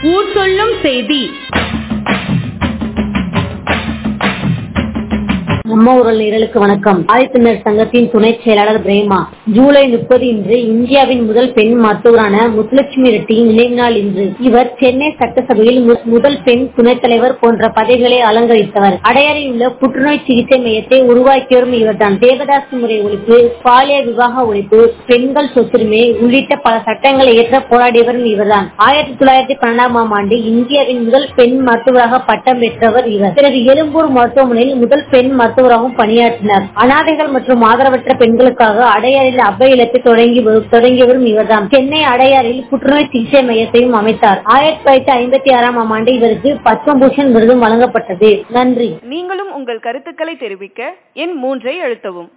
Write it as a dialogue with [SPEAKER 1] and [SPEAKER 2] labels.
[SPEAKER 1] ஊர் சொல்லும் செய்தி
[SPEAKER 2] நம்ம ஊரல் நிரலுக்கு வணக்கம் ஆதித்தமிழர் சங்கத்தின் துணை செயலாளர் பிரேமா ஜூலை முப்பது இன்று இந்தியாவின் முதல் பெண் மருத்துவரான முத்துலட்சுமி ரெட்டியின் நினைவு நாள் இன்று இவர் சென்னை சட்டசபையில் மு- முதல் பெண் துணைத் தலைவர் போன்ற பதவிகளை அலங்கரித்தவர் அடையாறில் உள்ள புற்றுநோய் சிகிச்சை மையத்தை உருவாக்கியவரும் இவர்தான் தேவதாசி முறை ஒழிப்பு பாலிய விவாக ஒழிப்பு பெண்கள் சொத்துரிமை உள்ளிட்ட பல சட்டங்களை இயற்ற போராடியவரும் இவர்தான் ஆயிரத்தி தொள்ளாயிரத்தி பன்னெண்டாம் ஆண்டு இந்தியாவின் முதல் பெண் மருத்துவராக பட்டம் பெற்றவர் இவர் பிறகு எழும்பூர் மருத்துவமனையில் முதல் பெண் மருத்துவராகவும் பணியாற்றினார் அனாதைகள் மற்றும் ஆதரவற்ற பெண்களுக்காக அடையாறில் அவ்வை இல்லத்தை தொடங்கி வரு- தொடங்கியவரும் இவர்தான் சென்னை அடையாறில் புற்றுநோய் சிகிச்சை மையத்தையும் அமைத்தார் ஆயிரத்தி தொள்ளாயிரத்தி ஐம்பத்தி ஆறாம் ஆண்டு இவருக்கு பத்மபூஷன் விருதும் வழங்கப்பட்டது நன்றி
[SPEAKER 1] நீங்களும் உங்கள் கருத்துக்களை தெரிவிக்க எண் மூன்றை அழுத்தவும்